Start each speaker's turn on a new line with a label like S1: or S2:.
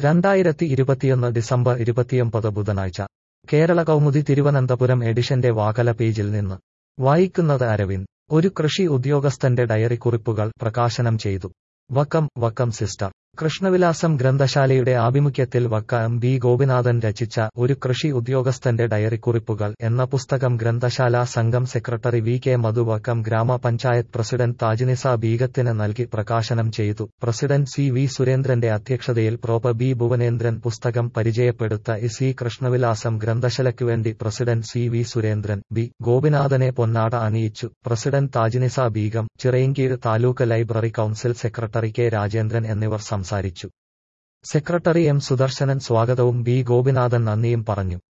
S1: രണ്ടായിരത്തി ഇരുപത്തിയൊന്ന് ഡിസംബർ ഇരുപത്തിയൊമ്പത് ബുധനാഴ്ച കേരള കൗമുദി തിരുവനന്തപുരം എഡിഷന്റെ വാകല പേജിൽ നിന്ന് വായിക്കുന്നത് അരവിന്ദ് ഒരു കൃഷി ഉദ്യോഗസ്ഥന്റെ ഡയറി കുറിപ്പുകൾ പ്രകാശനം ചെയ്തു വക്കം വക്കം സിസ്റ്റർ കൃഷ്ണവിലാസം ഗ്രന്ഥശാലയുടെ ആഭിമുഖ്യത്തിൽ വക്ക എം ബി ഗോപിനാഥൻ രചിച്ച ഒരു കൃഷി ഉദ്യോഗസ്ഥന്റെ ഡയറി കുറിപ്പുകൾ എന്ന പുസ്തകം ഗ്രന്ഥശാല സംഘം secretary V K Madhu Vakkom ഗ്രാമപഞ്ചായത്ത് പ്രസിഡന്റ് താജിനിസ ബീഗത്തിന് നൽകി പ്രകാശനം ചെയ്തു പ്രസിഡന്റ് സി വി സുരേന്ദ്രന്റെ അധ്യക്ഷതയിൽ പ്രോപ ബി ഭുവനേന്ദ്രൻ പുസ്തകം പരിചയപ്പെടുത്ത സി കൃഷ്ണവിലാസം ഗ്രന്ഥശാലയ്ക്കുവേണ്ടി president C V Surendran B ഗോപിനാഥനെ പൊന്നാട അണിയിച്ചു president Tajinisa Beegum Chirayinkeezhu taluk library council secretary K Rajendran എന്നിവർ സംസാരിച്ചു സെക്രട്ടറി എം സുദർശനൻ സ്വാഗതവും ബി ഗോപിനാഥൻ നന്ദിയും പറഞ്ഞു